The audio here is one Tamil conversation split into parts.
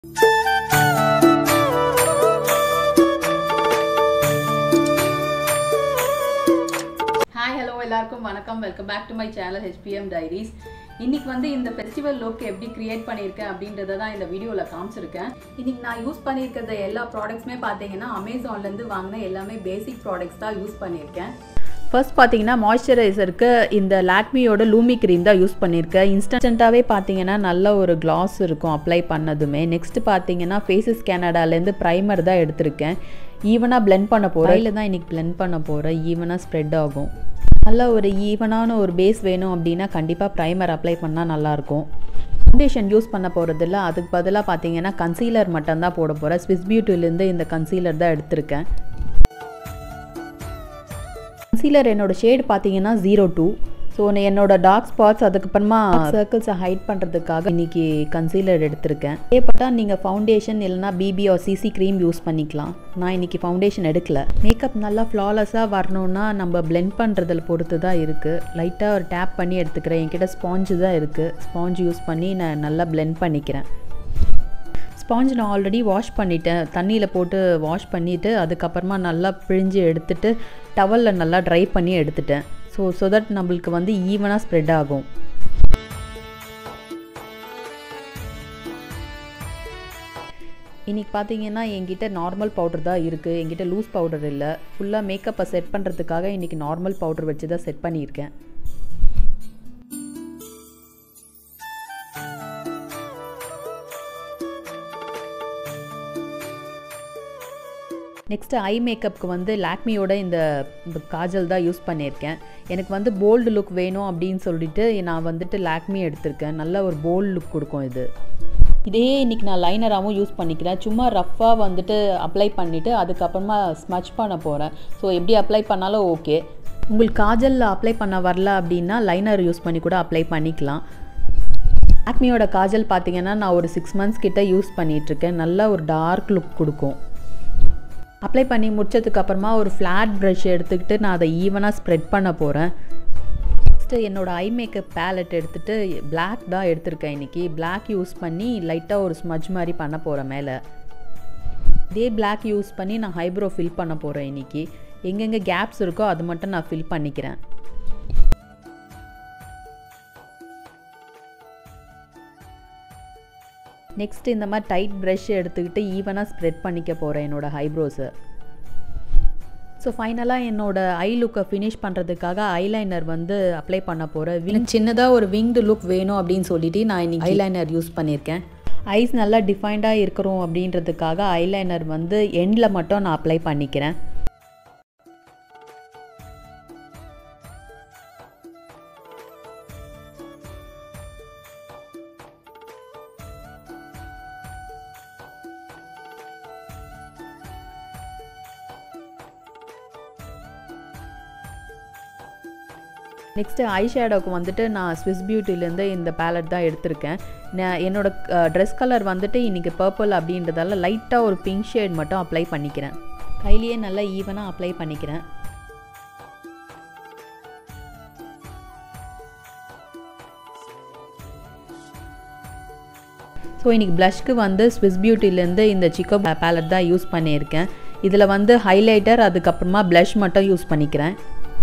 ஹாய் ஹலோ எல்லாருக்கும் வணக்கம் welcome back to my channel H P M diaries இன்னைக்கு வந்து இந்த ஃபெஸ்டிவல் லுக் எப்படி கிரியேட் பண்ணியிருக்கேன் அப்படின்றத தான் இந்த வீடியோவில் காமிச்சிருக்கேன் இன்னைக்கு நான் யூஸ் பண்ணியிருக்கிற எல்லா ப்ராடக்ட்ஸுமே பார்த்தீங்கன்னா அமேசான்லேருந்து வாங்கின எல்லாமே பேசிக் ப்ராடக்ட்ஸ் தான் யூஸ் பண்ணியிருக்கேன் ஃபர்ஸ்ட் பார்த்தீங்கன்னா மாய்ஸ்சரைசருக்கு இந்த லாக்மியோட லூமி க்ரீம் தான் யூஸ் பண்ணியிருக்கேன் இன்ஸ்டண்ட்டாகவே பார்த்தீங்கன்னா நல்ல ஒரு கிளாஸ் இருக்கும் அப்ளை பண்ணதுமே நெக்ஸ்ட் பார்த்தீங்கன்னா ஃபேஸஸ் கேனடாலேருந்து ப்ரைமர் தான் எடுத்திருக்கேன் ஈவனாக blend பண்ண போகிறேன் இல்லை தான் இன்றைக்கி blend பண்ண போகிறேன் ஈவனாக ஸ்ப்ரெட் ஆகும் நல்ல ஒரு ஈவனான ஒரு பேஸ் வேணும் அப்படின்னா கண்டிப்பாக ப்ரைமர் அப்ளை பண்ணால் நல்லாயிருக்கும் ஃபவுண்டேஷன் யூஸ் பண்ண போகிறதில்ல அதுக்கு பதிலாக பார்த்தீங்கன்னா கன்சீலர் மட்டும்தான் போட போகிறேன் ஸ்விஸ் பியூட்டிலேருந்து இந்த கன்சீலர் தான் எடுத்திருக்கேன் கன்சீலர் என்னோட ஷேட் பார்த்தீங்கன்னா ஜீரோ டூ ஸோ என்னோட டார்க் ஸ்பாட்ஸ் அதுக்கப்புறமா சர்க்கிள்ஸை ஹைட் பண்ணுறதுக்காக இன்னைக்கு கன்சீலர் எடுத்திருக்கேன் தேவைப்பட்டா நீங்கள் ஃபவுண்டேஷன் இல்லைனா BB or CC cream use பண்ணிக்கலாம் நான் இன்னைக்கு ஃபவுண்டேஷன் எடுக்கல மேக்கப் நல்லா ஃப்ளாலெஸ்ஸாக வரணும்னா நம்ம பிளெண்ட் பண்ணுறதில் பொறுத்து தான் இருக்குது லைட்டாக ஒரு டேப் பண்ணி எடுத்துக்கிறேன் என்கிட்ட ஸ்பாஞ்சு தான் இருக்குது ஸ்பாஞ்ச் யூஸ் பண்ணி நான் நல்லா பிளெண்ட் பண்ணிக்கிறேன் ஸ்பாஞ்ச் நான் ஆல்ரெடி வாஷ் பண்ணிட்டேன் தண்ணியில் போட்டு வாஷ் பண்ணிவிட்டு அதுக்கப்புறமா நல்லா பிழிஞ்சு எடுத்துட்டு டவலில் நல்லா ட்ரை பண்ணி எடுத்துட்டேன் ஸோ ஸோ தட் நம்மளுக்கு வந்து ஈவனாக ஸ்ப்ரெட் ஆகும் இன்றைக்கி பார்த்தீங்கன்னா என்கிட்ட நார்மல் பவுடர் தான் இருக்குது என்கிட்ட லூஸ் பவுடர் இல்லை ஃபுல்லாக மேக்கப்பை செட் பண்ணுறதுக்காக இன்றைக்கி நார்மல் பவுடர் வச்சு தான் செட் பண்ணியிருக்கேன் நெக்ஸ்ட்டு ஐ மேக்கப்புக்கு வந்து லாக்மியோட இந்த இந்த காஜல் தான் யூஸ் பண்ணியிருக்கேன் எனக்கு வந்து போல்டு லுக் வேணும் அப்படின்னு சொல்லிட்டு நான் வந்துட்டு லாக்மி எடுத்திருக்கேன் நல்ல ஒரு போல்டு லுக் கொடுக்கும் இது இதே இன்றைக்கி நான் லைனராகவும் யூஸ் பண்ணிக்கிறேன் சும்மா ரஃப்பாக வந்துட்டு அப்ளை பண்ணிவிட்டு அதுக்கப்புறமா ஸ்மச் பண்ண போகிறேன் ஸோ எப்படி அப்ளை பண்ணாலும் ஓகே உங்களுக்கு காஜலில் அப்ளை பண்ண வரல அப்படின்னா லைனர் யூஸ் பண்ணி கூட அப்ளை பண்ணிக்கலாம் லாக்மியோட காஜல் பார்த்தீங்கன்னா நான் ஒரு சிக்ஸ் மந்த்ஸ் கிட்ட யூஸ் பண்ணிகிட்ருக்கேன் நல்ல ஒரு டார்க் லுக் கொடுக்கும் அப்ளை பண்ணி முடிச்சதுக்கு அப்புறமா ஒரு ஃப்ளாட் ப்ரஷ் எடுத்துக்கிட்டு நான் அதை ஈவனாக ஸ்ப்ரெட் பண்ண போகிறேன் நெக்ஸ்ட்டு என்னோடய ஐ மேக்கப் பேலட் எடுத்துகிட்டு பிளாக் தான் எடுத்திருக்கேன் இன்றைக்கி பிளாக் யூஸ் பண்ணி லைட்டாக ஒரு ஸ்மஜ் மாதிரி பண்ண போகிறேன் மேலே இதே பிளாக் யூஸ் பண்ணி நான் ஹைப்ரோ ஃபில் பண்ண போகிறேன் இன்றைக்கி எங்கெங்கே கேப்ஸ் இருக்கோ அது மட்டும் நான் ஃபில் பண்ணிக்கிறேன் நெக்ஸ்ட் இந்த மாதிரி டைட் ப்ரஷ் எடுத்துக்கிட்டு ஈவனாக ஸ்ப்ரெட் பண்ணிக்க போகிறேன் என்னோடய ஹைப்ரோஸை ஸோ ஃபைனலாக என்னோடய ஐ லுக்கை ஃபினிஷ் பண்ணுறதுக்காக ஐலைனர் வந்து அப்ளை பண்ண போகிறேன் விங் சின்னதாக ஒரு விங்டு லுக் வேணும் அப்படின்னு சொல்லிட்டு நான் இன்னைக்கு ஐலைனர் யூஸ் பண்ணியிருக்கேன் ஐஸ் நல்லா டிஃபைன்டாக இருக்கிறோம் அப்படின்றதுக்காக ஐலைனர் வந்து எண்டில் மட்டும் நான் அப்ளை பண்ணிக்கிறேன் நெக்ஸ்ட்டு ஐ ஷேடோவுக்கு வந்துட்டு நான் ஸ்விஸ் பியூட்டிலேருந்து இந்த பேலட் தான் எடுத்திருக்கேன் நான் என்னோடய ட்ரெஸ் கலர் வந்துட்டு இன்றைக்கி பர்பிள் அப்படின்றதால லைட்டாக ஒரு பிங்க் ஷேட் மட்டும் அப்ளை பண்ணிக்கிறேன் கையிலேயே நல்லா ஈவனாக அப்ளை பண்ணிக்கிறேன் ஸோ இன்றைக்கி ப்ளஷ்க்கு வந்து ஸ்விஸ் பியூட்டிலேருந்து இந்த சிக்கோ பேலட் தான் யூஸ் பண்ணியிருக்கேன் இதில் வந்து ஹைலைட்டர் அதுக்கப்புறமா ப்ளஷ் மட்டும் யூஸ் பண்ணிக்கிறேன்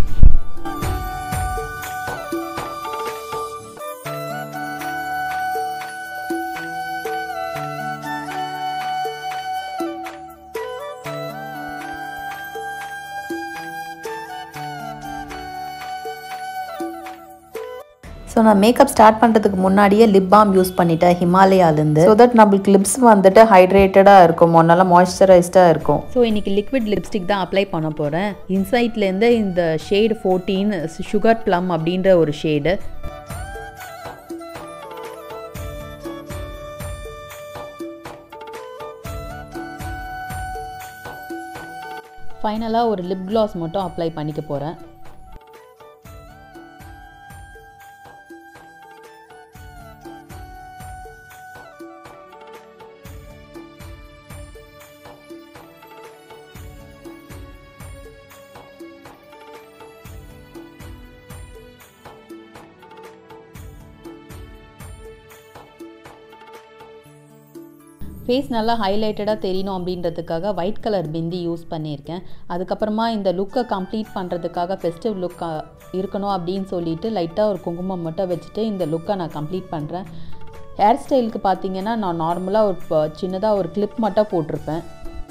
ஸோ நான் மேக்கப் ஸ்டார்ட் பண்ணுறதுக்கு முன்னாடியே லிப் பாம் யூஸ் பண்ணிட்டேன் ஹிமாலயாலேருந்து ஸோ தட் நம்மளுக்கு லிப்ஸ் வந்துட்டு ஹைட்ரேட்டடாக இருக்கும் நல்லா மாய்ஸ்சரைஸ்டாக இருக்கும் ஸோ இன்றைக்கி லிக்விட் லிப்ஸ்டிக் தான் அப்ளை பண்ண போகிறேன் இன்சைட்லேருந்து இந்த ஷேடு ஃபோர்டீன் சுகர் ப்ளம் அப்படின்ற ஒரு ஷேடு ஃபைனலாக ஒரு லிப் கிளாஸ் மட்டும் அப்ளை பண்ணிக்க போகிறேன் ஃபேஸ் நல்லா ஹைலைட்டடாக தெரியணும் அப்படின்றதுக்காக ஒயிட் கலர் பிந்தி யூஸ் பண்ணியிருக்கேன் அதுக்கப்புறமா இந்த லுக்கை கம்ப்ளீட் பண்ணுறதுக்காக ஃபெஸ்டிவ் லுக்காக இருக்கணும் அப்படின்னு சொல்லிட்டு லைட்டாக ஒரு குங்குமம் மட்டும் வச்சுட்டு இந்த லுக்கை நான் கம்ப்ளீட் பண்ணுறேன் ஹேர் ஸ்டைலுக்கு பார்த்தீங்கன்னா நான் நார்மலாக ஒரு சின்னதாக ஒரு கிளிப் மட்டும் போட்டிருப்பேன்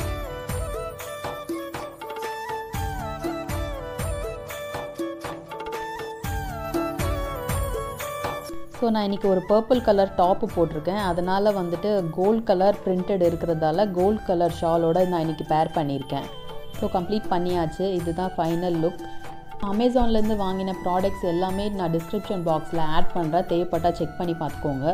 ஸோ நான் இன்றைக்கி ஒரு பர்பிள் கலர் டாப்பு போட்டிருக்கேன் அதனால் வந்துட்டு கோல்ட் கலர் பிரிண்டட் இருக்கிறதால கோல்ட் கலர் ஷாலோட நான் இன்றைக்கி பேர் பண்ணியிருக்கேன் ஸோ கம்ப்ளீட் பண்ணியாச்சு இதுதான் ஃபைனல் லுக் அமேசான்லேருந்து வாங்கின ப்ராடக்ட்ஸ் எல்லாமே நான் டிஸ்கிரிப்ஷன் பாக்ஸில் ஆட் பண்ணுறேன் தேவைப்பட்டால் செக் பண்ணி பார்த்துக்கோங்க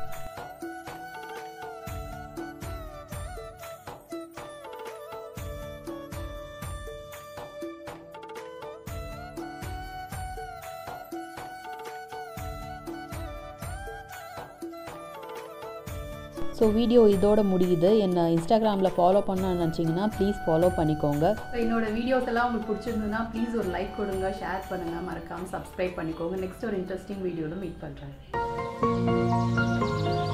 ஸோ வீடியோ இதோட முடியுது என்னை இன்ஸ்டாகிராமில் ஃபாலோ பண்ண நினச்சிங்கன்னா ப்ளீஸ் ஃபாலோ பண்ணிக்கோங்க ஸோ என்னோட வீடியோஸ் எல்லாம் உங்களுக்கு பிடிச்சிருந்ததுன்னா ப்ளீஸ் ஒரு லைக் கொடுங்க ஷேர் பண்ணுங்கள் மறக்காமல் சப்ஸ்கிரைப் பண்ணிக்கோங்க நெக்ஸ்ட் ஒரு இன்ட்ரெஸ்டிங் வீடியோவில் மீட் பண்ணுறேன்